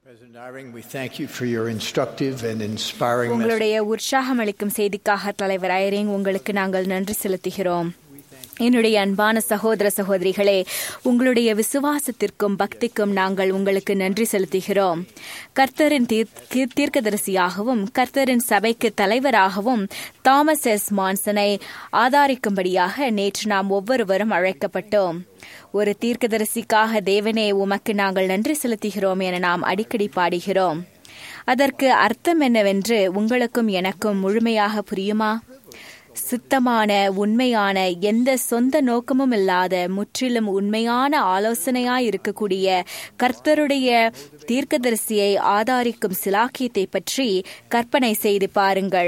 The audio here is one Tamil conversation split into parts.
President Iring, we thank you for your instructive and inspiring message. உங்களுடைய உற்சாகமளிக்கும் செய்திக்காக தலைவர் ஐரிங் உங்களுக்கு நாங்கள் நன்றி செலுத்துகிறோம் என்னுடைய அன்பான சகோதர சகோதரிகளே உங்களுடைய விசுவாசத்திற்கும் பக்திக்கும் நாங்கள் உங்களுக்கு நன்றி செலுத்துகிறோம் கர்த்தரின் தீர்- தீர்க்கதரிசியாகவும் கர்த்தரின் சபைக்கு தலைவராகவும் தாமஸ் எஸ் மான்சனை ஆதாரிக்கும்படியாக நேற்று நாம் ஒவ்வொருவரும் அழைக்கப்பட்டோம் ஒரு தீர்க்கதரிசிக்காக தேவனே உமக்கு நாங்கள் நன்றி செலுத்துகிறோம் என நாம் அடிக்கடி பாடுகிறோம் அதற்கு அர்த்தம் என்னவென்று உங்களுக்கும் எனக்கும் முழுமையாக புரியுமா சுத்தமான உண்மையான எந்த சொந்த நோக்கமும் இல்லாத முற்றிலும் உண்மையான ஆலோசனையாய் இருக்கக்கூடிய கர்த்தருடைய தீர்க்கதரிசியை ஆதாரிக்கும் சிலாக்கியத்தை பற்றி கற்பனை செய்து பாருங்கள்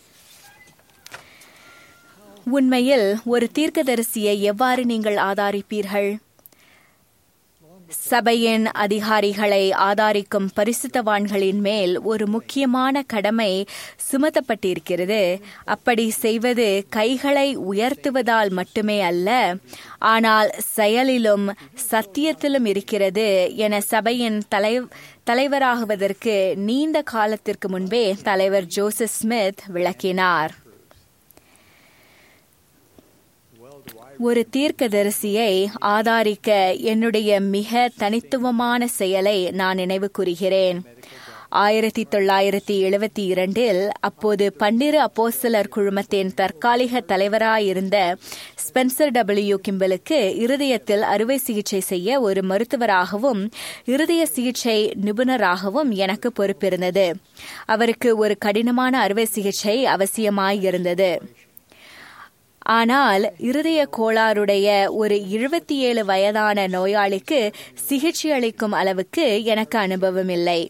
உண்மையில் ஒரு தீர்க்கதரிசியை எவ்வாறு நீங்கள் ஆதாரிப்பீர்கள் சபையின் அதிகாரிகளை ஆதாரிக்கும் பரிசுத்தவான்களின் மேல் ஒரு முக்கியமான கடமை சுமத்தப்பட்டிருக்கிறது அப்படி செய்வது கைகளை உயர்த்துவதால் மட்டுமே அல்ல ஆனால் செயலிலும் சத்தியத்திலும் இருக்கிறது என சபையின் தலை தலைவராகுவதற்கு நீண்ட காலத்திற்கு முன்பே தலைவர் ஜோசப் ஸ்மித் விளக்கினார் ஒரு தீர்க்கதரிசியை ஆதாரிக்க என்னுடைய மிக தனித்துவமான செயலை நான் நினைவு கூறுகிறேன் ஆயிரத்தி தொள்ளாயிரத்தி எழுபத்தி இரண்டில் அப்போது பன்னிரு அப்போஸ்தலர் குழுமத்தின் தற்காலிக தலைவராயிருந்த ஸ்பென்சர் டபிள்யூ கிம்பலுக்கு இருதயத்தில் அறுவை சிகிச்சை செய்ய ஒரு மருத்துவராகவும் இருதய சிகிச்சை நிபுணராகவும் எனக்கு பொறுப்பிருந்தது அவருக்கு ஒரு கடினமான அறுவை சிகிச்சை அவசியமாயிருந்தது ஆனால் இருதய கோளாறுடைய ஒரு இருபத்தி ஏழு வயதான நோயாளிக்கு சிகிச்சை அளிக்கும் அளவுக்கு எனக்கு அனுபவம் இல்லை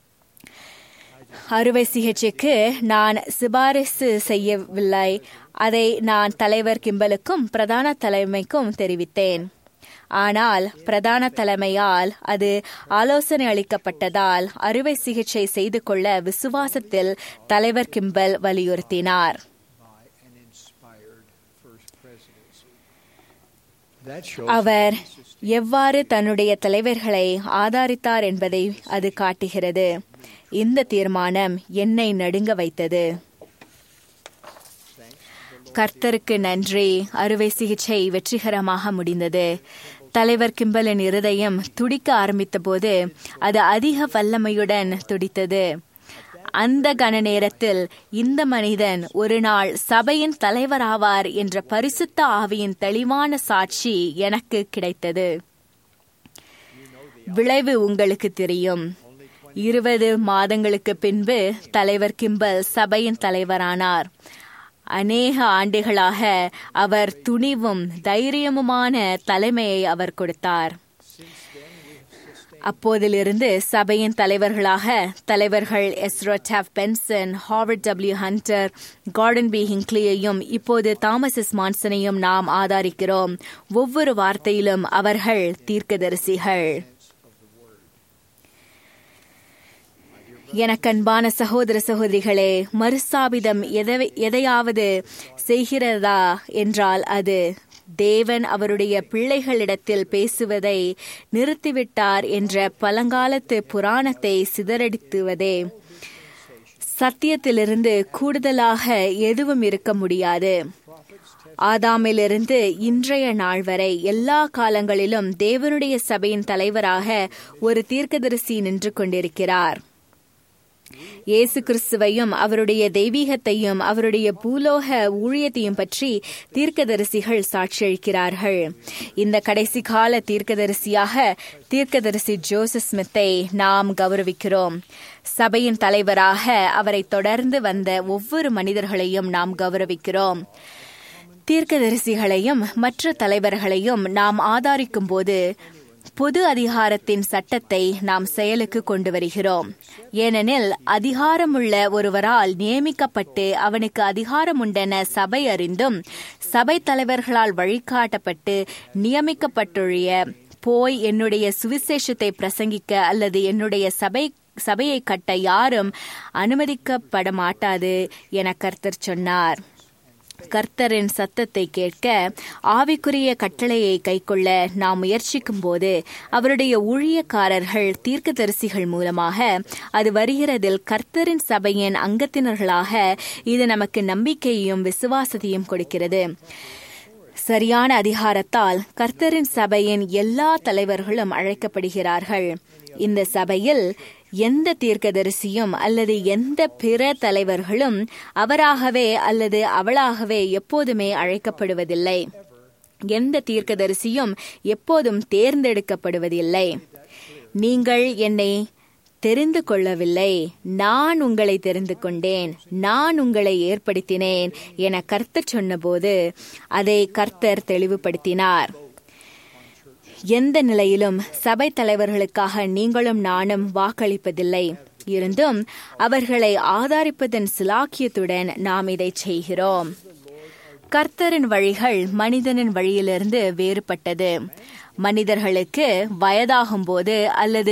அறுவை சிகிச்சைக்கு நான் சிபாரிசு செய்யவில்லை அதை நான் தலைவர் கிம்பலுக்கும் பிரதான தலைமைக்கும் தெரிவித்தேன் ஆனால் பிரதான தலைமையால் அது ஆலோசனை அளிக்கப்பட்டதால் அறுவை சிகிச்சை செய்து கொள்ள விசுவாசத்தில் தலைவர் கிம்பல் வலியுறுத்தினார் by an inspired first presidency. That shows அவர் எவ்வாறு தன்னுடைய தலைவர்களை ஆதாரித்தார் என்பதை அது காட்டுகிறது இந்த தீர்மானம் என்னை நடுங்க வைத்தது கர்த்தருக்கு நன்றி அறுவை சிகிச்சை வெற்றிகரமாக முடிந்தது தலைவர் கிம்பலின் இருதயம் துடிக்க ஆரம்பித்தபோது அது அதிக வல்லமையுடன் துடித்தது அந்த கன நேரத்தில் இந்த மனிதன் ஒரு நாள் சபையின் தலைவராவார் என்ற பரிசுத்த ஆவியின் தெளிவான சாட்சி எனக்கு கிடைத்தது விளைவு உங்களுக்கு தெரியும் இருபது மாதங்களுக்கு பின்பு தலைவர் கிம்பல் சபையின் தலைவரானார் அநேக ஆண்டுகளாக அவர் துணிவும் தைரியமுமான தலைமையை அவர் கொடுத்தார் அப்போதிலிருந்து சபையின் தலைவர்களாக தலைவர்கள் Ezra Taft Benson Howard W Hunter Gordon B ஹிங்க்லியையும் இப்போது தாமஸ் எஸ் மான்சனையும் நாம் ஆதாரிக்கிறோம் ஒவ்வொரு வார்த்தையிலும் அவர்கள் தீர்க்கதரிசிகள் எனக்கன்பான சகோதர சகோதரிகளே மறுசாபிதம் எதை- எதையாவது செய்கிறதா என்றால் அது தேவன் அவருடைய பிள்ளைகளிடத்தில் பேசுவதை நிறுத்திவிட்டார் என்ற பழங்காலத்து புராணத்தை சிதறடித்துவதே சத்தியத்திலிருந்து கூடுதலாக எதுவும் இருக்க முடியாது ஆதாமிலிருந்து இன்றைய நாள் வரை எல்லா காலங்களிலும் தேவனுடைய சபையின் தலைவராக ஒரு தீர்க்கதரிசி நின்று கொண்டிருக்கிறார் இயேசு கிறிஸ்துவையும் அவருடைய தெய்வீகத்தையும் அவருடைய பூலோக ஊழியத்தையும் பற்றி தீர்க்கதரிசிகள் சாட்சியளிக்கிறார்கள் இந்த கடைசி கால தீர்க்கதரிசியாக தீர்க்கதரிசி ஜோசப் ஸ்மித்தை நாம் கௌரவிக்கிறோம் சபையின் தலைவராக அவரை தொடர்ந்து வந்த ஒவ்வொரு மனிதர்களையும் நாம் கௌரவிக்கிறோம் தீர்க்கதரிசிகளையும் மற்ற தலைவர்களையும் நாம் ஆதாரிக்கும் போது பொது அதிகாரத்தின் சட்டத்தை நாம் செயலுக்கு கொண்டு வருகிறோம் ஏனெனில் அதிகாரமுள்ள ஒருவரால் நியமிக்கப்பட்டு அவனுக்கு அதிகாரம் உண்டென சபை அறிந்தும் சபை தலைவர்களால் வழிகாட்டப்பட்டு நியமிக்கப்பட்டுள்ள போய் என்னுடைய சுவிசேஷத்தை பிரசங்கிக்க அல்லது என்னுடைய சபை சபையை கட்ட யாரும் அனுமதிக்கப்பட மாட்டாது என கர்த்தர் சொன்னார் கர்த்தரின் சத்தத்தை கேட்க ஆவிக்குரிய கட்டளையை கைக்கொள்ள நாம் முயற்சிக்கும் போது அவருடைய ஊழியக்காரர்கள் தீர்க்கதரிசிகள் மூலமாக அது வருகிறதில் கர்த்தரின் சபையின் அங்கத்தினர்களாக இது நமக்கு நம்பிக்கையையும் விசுவாசத்தையும் கொடுக்கிறது சரியான அதிகாரத்தால் கர்த்தரின் சபையின் எல்லா தலைவர்களும் அழைக்கப்படுகிறார்கள் இந்த சபையில் எந்த தீர்க்கதரிசியும் அல்லது எந்த பிற தலைவர்களும் அவராகவே அல்லது அவளாகவே எப்போதுமே அழைக்கப்படுவதில்லை எந்த தீர்க்கதரிசியும் எப்போதும் தேர்ந்தெடுக்கப்படுவதில்லை நீங்கள் என்னை தெரிந்து கொள்ளவில்லை நான் உங்களை தெரிந்து கொண்டேன் நான் உங்களை ஏற்படுத்தினேன் என கர்த்தர் சொன்னபோது அதை கர்த்தர் தெளிவுபடுத்தினார் எந்த நிலையிலும் சபை தலைவர்களுக்காக நீங்களும் நானும் வாக்களிப்பதில்லை இருந்தும் அவர்களை ஆதரிப்பதன் சிலாக்கியத்துடன் நாம் இதை செய்கிறோம் கர்த்தரின் வழிகள் மனிதனின் வழியிலிருந்து வேறுபட்டது மனிதர்களுக்கு வயதாகும்போது அல்லது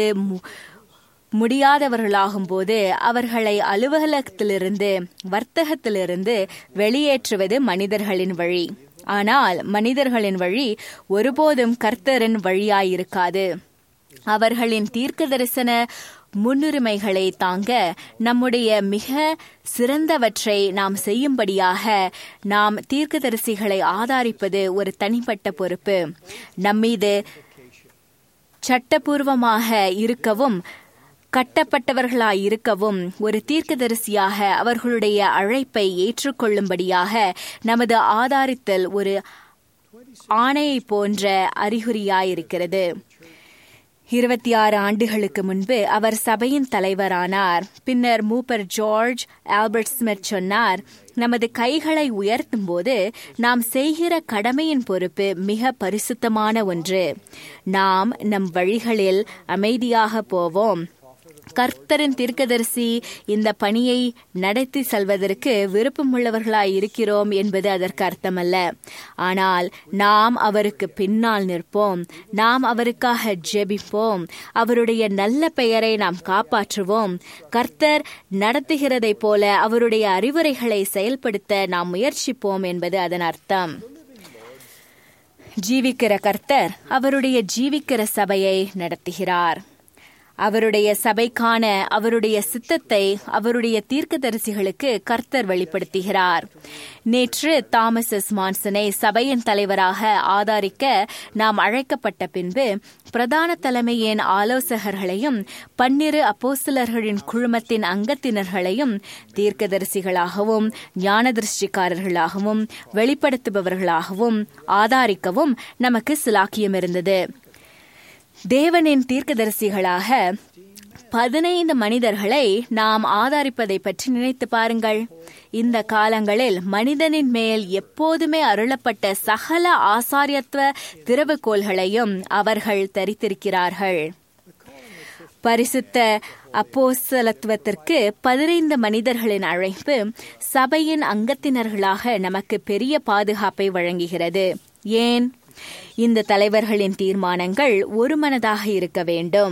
முடியாதவர்களாகும் போது அவர்களை அலுவலகத்திலிருந்து வர்த்தகத்திலிருந்து வெளியேற்றுவது மனிதர்களின் வழி ஆனால் மனிதர்களின் வழி ஒருபோதும் கர்த்தரின் வழியாயிருக்காது அவர்களின் தீர்க்க தரிசன முன்னுரிமைகளை தாங்க நம்முடைய மிக சிறந்தவற்றை நாம் செய்யும்படியாக நாம் தீர்க்கதரிசிகளை ஆதரிப்பது ஒரு தனிப்பட்ட பொறுப்பு நம்மீது சட்டபூர்வமாக இருக்கவும் கட்டப்பட்டவர்களாய் இருக்கவும் ஒரு தீர்க்கதரிசியாக அவர்களுடைய அழைப்பை ஏற்றுக்கொள்ளும்படியாக நமது ஆதாரித்தல் ஒரு ஆணையை போன்ற அறிகுறியாயிருக்கிறது இருபத்தி ஆறு ஆண்டுகளுக்கு முன்பு அவர் சபையின் தலைவரானார் பின்னர் மூப்பர் ஜார்ஜ் ஆல்பர்ட் ஸ்மித் சொன்னார் நமது கைகளை உயர்த்தும் போது நாம் செய்கிற கடமையின் பொறுப்பு மிக பரிசுத்தமான ஒன்று நாம் நம் வழிகளில் அமைதியாக போவோம் கர்த்தரின் தீர்க்கதரிசி இந்த பணியை நடத்தி செல்வதற்கு விருப்பமுள்ளவர்களாய் இருக்கிறோம் என்பது அதற்கு அர்த்தமல்ல ஆனால் நாம் அவருக்கு பின்னால் நிற்போம் நாம் அவருக்காக ஜெபிப்போம் அவருடைய நல்ல பெயரை நாம் காப்பாற்றுவோம் கர்த்தர் நடத்துகிறதைப் போல அவருடைய அறிவுரைகளை செயல்படுத்த நாம் முயற்சிப்போம் என்பது அதன் அர்த்தம் ஜீவிக்கிற கர்த்தர் அவருடைய ஜீவிக்கிற சபையை நடத்துகிறார் அவருடைய சபைக்கான அவருடைய சித்தத்தை அவருடைய தீர்க்கதரிசிகளுக்கு கர்த்தர் வெளிப்படுத்துகிறார் நேற்று தாமஸ் எஸ் மான்சனை சபையின் தலைவராக ஆதரிக்க நாம் அழைக்கப்பட்ட பின்பு பிரதான தலைமையின் ஆலோசகர்களையும் பன்னிரு அப்போஸ்தலர்களின் குழுமத்தின் அங்கத்தினர்களையும் தீர்க்கதரிசிகளாகவும் ஞானதிருஷ்டிக்காரர்களாகவும் வெளிப்படுத்துபவர்களாகவும் ஆதாரிக்கவும் நமக்கு சிலாக்கியம் இருந்தது தேவனின் தீர்க்கதரிசிகளாக பதினைந்து மனிதர்களை நாம் ஆதரிப்பதை பற்றி நினைத்து பாருங்கள் இந்த காலங்களில் மனிதனின் மேல் எப்போதுமே அருளப்பட்ட சகல ஆசாரியத்துவ திறவுகோள்களையும் அவர்கள் தரித்திருக்கிறார்கள் பரிசுத்த அப்போசலத்துவத்திற்கு பதினைந்து மனிதர்களின் அழைப்பு சபையின் அங்கத்தினர்களாக நமக்கு பெரிய பாதுகாப்பை வழங்குகிறது ஏன் இந்த தலைவர்களின் தீர்மானங்கள் ஒருமனதாக இருக்க வேண்டும்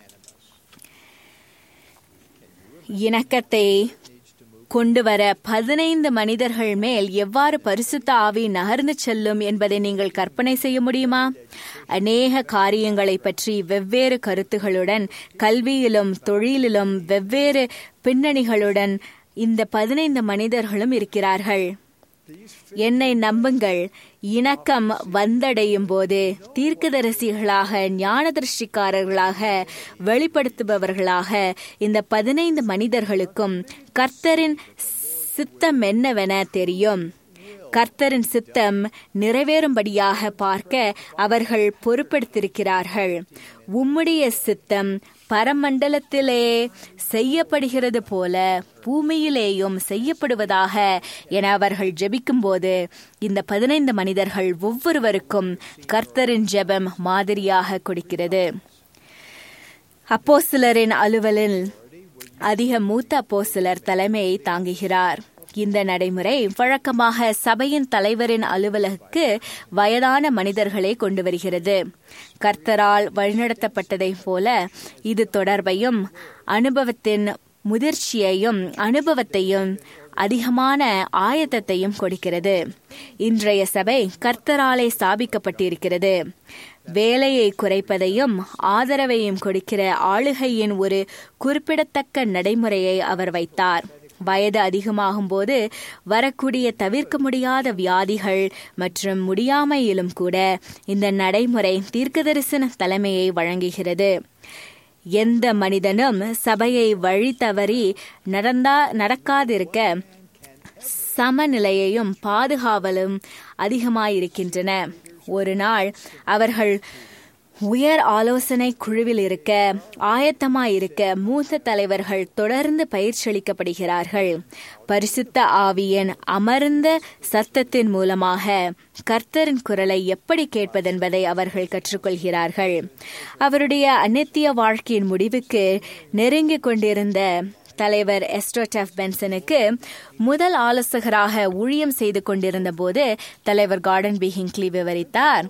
இணக்கத்தை கொண்டுவர பதினைந்து மனிதர்கள் மேல் எவ்வாறு பரிசுத்த ஆவி நகர்ந்து செல்லும் என்பதை நீங்கள் கற்பனை செய்ய முடியுமா அநேக காரியங்களை பற்றி வெவ்வேறு கருத்துகளுடன் கல்வியிலும் தொழிலிலும் வெவ்வேறு பின்னணிகளுடன் இந்த பதினைந்து மனிதர்களும் இருக்கிறார்கள் என்னை நம்புங்கள் இணக்கம் வந்தடையும் போது தீர்க்கதரிசிகளாக ஞானதிருஷ்டிக்காரர்களாக வெளிப்படுத்துபவர்களாக இந்த பதினைந்து மனிதர்களுக்கும் கர்த்தரின் சித்தம் என்னவென தெரியும் கர்த்தரின் சித்தம் நிறைவேறும்படியாக பார்க்க அவர்கள் பொறுப்பெடுத்திருக்கிறார்கள் உம்முடைய சித்தம் பரமண்டலத்திலே செய்யப்படுகிறது போல பூமியிலேயும் செய்யப்படுவதாக என அவர்கள் ஜெபிக்கும்போது இந்த பதினைந்து மனிதர்கள் ஒவ்வொருவருக்கும் கர்த்தரின் ஜெபம் மாதிரியாக கொடுக்கிறது அப்போ சிலரின் அலுவலில் அதிக மூத்த அப்போ சிலர் தலைமையை தாங்குகிறார் இந்த நடைமுறை வழக்கமாக சபையின் தலைவரின் அலுவலகுக்கு வயதான மனிதர்களை கொண்டு வருகிறது கர்த்தரால் வழிநடத்தப்பட்டதைப் போல இது தொடர்பையும் அனுபவத்தின் முதிர்ச்சியையும் அனுபவத்தையும் அதிகமான ஆயத்தத்தையும் கொடுக்கிறது இன்றைய சபை கர்த்தராலே ஸ்தாபிக்கப்பட்டிருக்கிறது வேலையை குறைப்பதையும் ஆதரவையும் கொடுக்கிற ஆளுகையின் ஒரு குறிப்பிடத்தக்க நடைமுறையை அவர் வைத்தார் வயது அதிகமாகும் போது வரக்கூடிய தவிர்க்க முடியாத வியாதிகள் மற்றும் முடியாமையிலும் கூட இந்த நடைமுறை தீர்க்கதரிசன தலைமையை வழங்குகிறது எந்த மனிதனும் சபையை வழி தவறி நடந்தா நடக்காதிருக்க சமநிலையையும் பாதுகாவலும் அதிகமாயிருக்கின்றன ஒரு நாள் அவர்கள் உயர் ஆலோசனை குழுவில் இருக்க ஆயத்தமாயிருக்க மூத்த தலைவர்கள் தொடர்ந்து பயிற்சியளிக்கப்படுகிறார்கள் பரிசுத்த ஆவியின் அமர்ந்த சத்தத்தின் மூலமாக கர்த்தரின் குரலை எப்படி கேட்பதென்பதை அவர்கள் கற்றுக்கொள்கிறார்கள் அவருடைய அநித்திய வாழ்க்கையின் முடிவுக்கு நெருங்கிக் கொண்டிருந்த தலைவர் எஸ்டோடெஃப் பென்சனுக்கு முதல் ஆலோசகராக ஊழியம் செய்து கொண்டிருந்த போது தலைவர் கார்டன் பி ஹிங்க்லி விவரித்தார்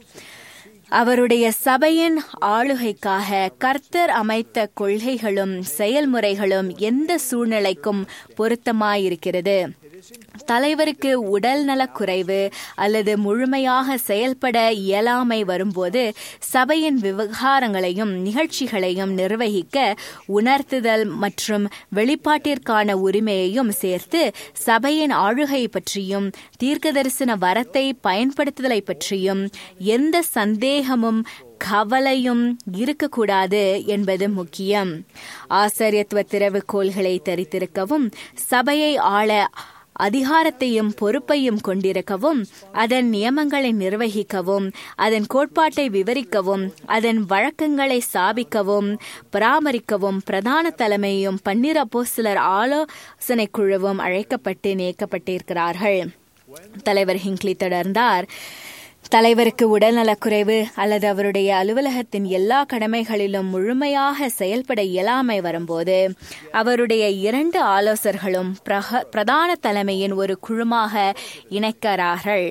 அவருடைய சபையின் ஆளுகைக்காக கர்த்தர் அமைத்த கொள்கைகளும் செயல்முறைகளும் எந்த சூழ்நிலைக்கும் பொருத்தமாயிருக்கிறது தலைவருக்கு உடல் நலக்குறைவு அல்லது முழுமையாக செயல்பட இயலாமை வரும்போது சபையின் விவகாரங்களையும் நிகழ்ச்சிகளையும் நிர்வகிக்க உணர்த்துதல் மற்றும் வெளிப்பாட்டிற்கான உரிமையையும் சேர்த்து சபையின் ஆளுகை பற்றியும் தீர்க்கதரிசன வரத்தை பயன்படுத்துதலை பற்றியும் எந்த சந்தேகமும் கவலையும் இருக்கக்கூடாது என்பது முக்கியம் ஆச்சரியத்துவ திறவுகோள்களை தரித்திருக்கவும் சபையை ஆள அதிகாரத்தையும் பொறுப்பையும் கொண்டிருக்கவும் அதன் நியமங்களை நிர்வகிக்கவும் அதன் கோட்பாட்டை விவரிக்கவும் அதன் வழக்கங்களை சாபிக்கவும் பராமரிக்கவும் பிரதான தலைமையும் பன்னிரப்போ சிலர் ஆலோசனை குழுவும் அழைக்கப்பட்டு நீக்கப்பட்டிருக்கிறார்கள் தலைவர் ஹிங்க்லி தொடர்ந்தார் தலைவருக்கு உடல்நலக்குறைவு அல்லது அவருடைய அலுவலகத்தின் எல்லா கடமைகளிலும் முழுமையாக செயல்பட இயலாமை வரும்போது அவருடைய இரண்டு ஆலோசகர்களும் பிரதான தலைமையின் ஒரு குழுமாக இணைக்கிறார்கள்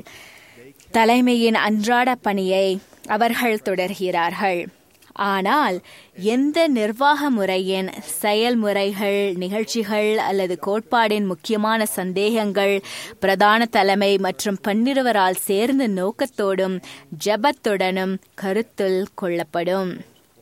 தலைமையின் அன்றாட பணியை அவர்கள் தொடர்கிறார்கள் ஆனால் எந்த நிர்வாக முறையின் செயல்முறைகள் நிகழ்ச்சிகள் அல்லது கோட்பாடின் முக்கியமான சந்தேகங்கள் பிரதான தலைமை மற்றும் பன்னிருவரால் சேர்ந்த நோக்கத்தோடும் ஜபத்துடனும் கருத்தில் கொள்ளப்படும்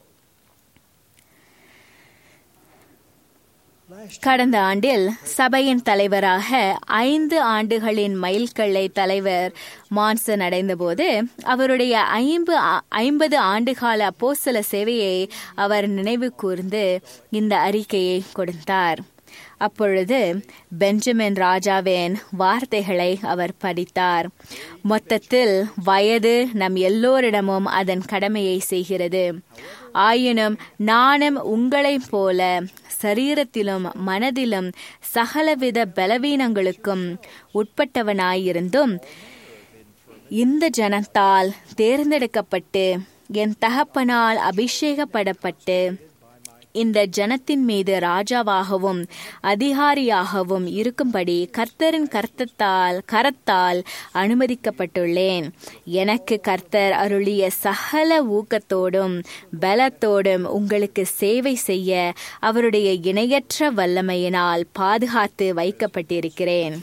கடந்த ஆண்டில் சபையின் தலைவராக ஐந்து ஆண்டுகளின் மைல்கல்லை தலைவர் மான்சன் அடைந்தபோது அவருடைய ஐம்பது ஐம்பது ஆண்டுகால அப்போசல சேவையை அவர் நினைவு கூர்ந்து இந்த அறிக்கையை கொடுத்தார் அப்பொழுது பெஞ்சமின் ராஜாவின் வார்த்தைகளை அவர் படித்தார் மொத்தத்தில் வயது நம் எல்லோரிடமும் அதன் கடமையை செய்கிறது ஆயினும் நானும் உங்களைப் போல சரீரத்திலும் மனதிலும் சகலவித பலவீனங்களுக்கும் உட்பட்டவனாயிருந்தும் இந்த ஜனத்தால் தேர்ந்தெடுக்கப்பட்டு என் தகப்பனால் அபிஷேகப்படப்பட்டு இந்த ஜனத்தின் மீது ராஜாவாகவும் அதிகாரியாகவும் இருக்கும்படி கர்த்தரின் கர்த்தத்தால் கரத்தால் அனுமதிக்கப்பட்டுள்ளேன் எனக்கு கர்த்தர் அருளிய சகல ஊக்கத்தோடும் பலத்தோடும் உங்களுக்கு சேவை செய்ய அவருடைய இணையற்ற வல்லமையினால் பாதுகாத்து வைக்கப்பட்டிருக்கிறேன்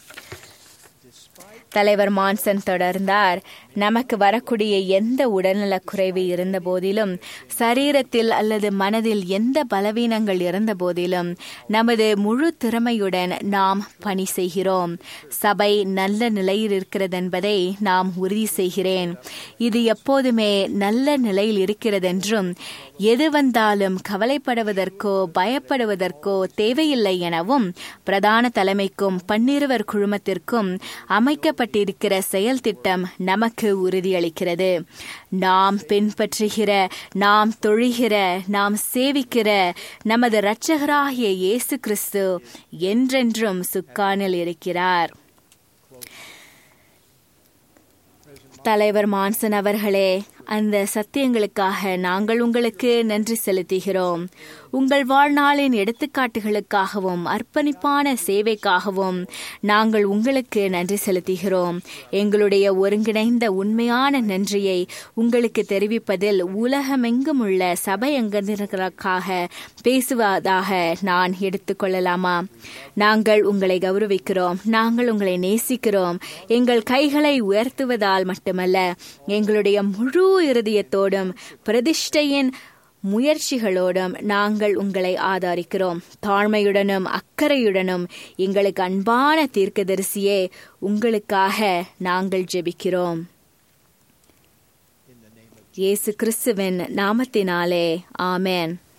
தலைவர் மான்சன் தொடர்ந்தார் நமக்கு வரக்கூடிய எந்த உடல்நலக் குறைவு இருந்த போதிலும் சரீரத்தில் அல்லது மனதில் எந்த பலவீனங்கள் இருந்த போதிலும் நமது முழு திறமையுடன் நாம் பணி செய்கிறோம் சபை நல்ல நிலையில் இருக்கிறது என்பதை நாம் உறுதி செய்கிறேன் இது எப்போதுமே நல்ல நிலையில் இருக்கிறதென்றும் எது வந்தாலும் கவலைப்படுவதற்கோ பயப்படுவதற்கோ தேவையில்லை எனவும் பிரதான தலைமைக்கும் பன்னிருவர் குழுமத்திற்கும் அமைக்கப்பட்டிருக்கிற செயல் திட்டம் நமக்கு உறுதியளிக்கிறது நாம் பின்பற்றுகிற நாம் தொழுகிற நாம் சேவிக்கிற நமது இரட்சகராகிய இயேசு கிறிஸ்து என்றென்றும் சுக்கானில் இருக்கிறார் தலைவர் மான்சன் அவர்களே அந்த சத்தியங்களுக்காக நாங்கள் உங்களுக்கு நன்றி செலுத்துகிறோம் உங்கள் வாழ்நாளின் எடுத்துக்காட்டுகளுக்காகவும் அர்ப்பணிப்பான சேவைக்காகவும் நாங்கள் உங்களுக்கு நன்றி செலுத்துகிறோம் எங்களுடைய ஒருங்கிணைந்த உண்மையான நன்றியை உங்களுக்கு தெரிவிப்பதில் உலகமெங்கும் உள்ள சபை அங்கத்தினருக்காக பேசுவதாக நான் எடுத்துக்கொள்ளலாமா நாங்கள் உங்களை கௌரவிக்கிறோம் நாங்கள் உங்களை நேசிக்கிறோம் எங்கள் கைகளை உயர்த்துவதால் மட்டுமல்ல எங்களுடைய முழு இருதயத்தோடும் பிரதிஷ்டையின் முயற்சிகளோடும் நாங்கள் உங்களை ஆதரிக்கிறோம் தாழ்மையுடனும் அக்கறையுடனும் எங்களுக்கு அன்பான தீர்க்கதரிசியே உங்களுக்காக நாங்கள் ஜெபிக்கிறோம் இயேசு கிறிஸ்துவின் நாமத்தினாலே ஆமேன்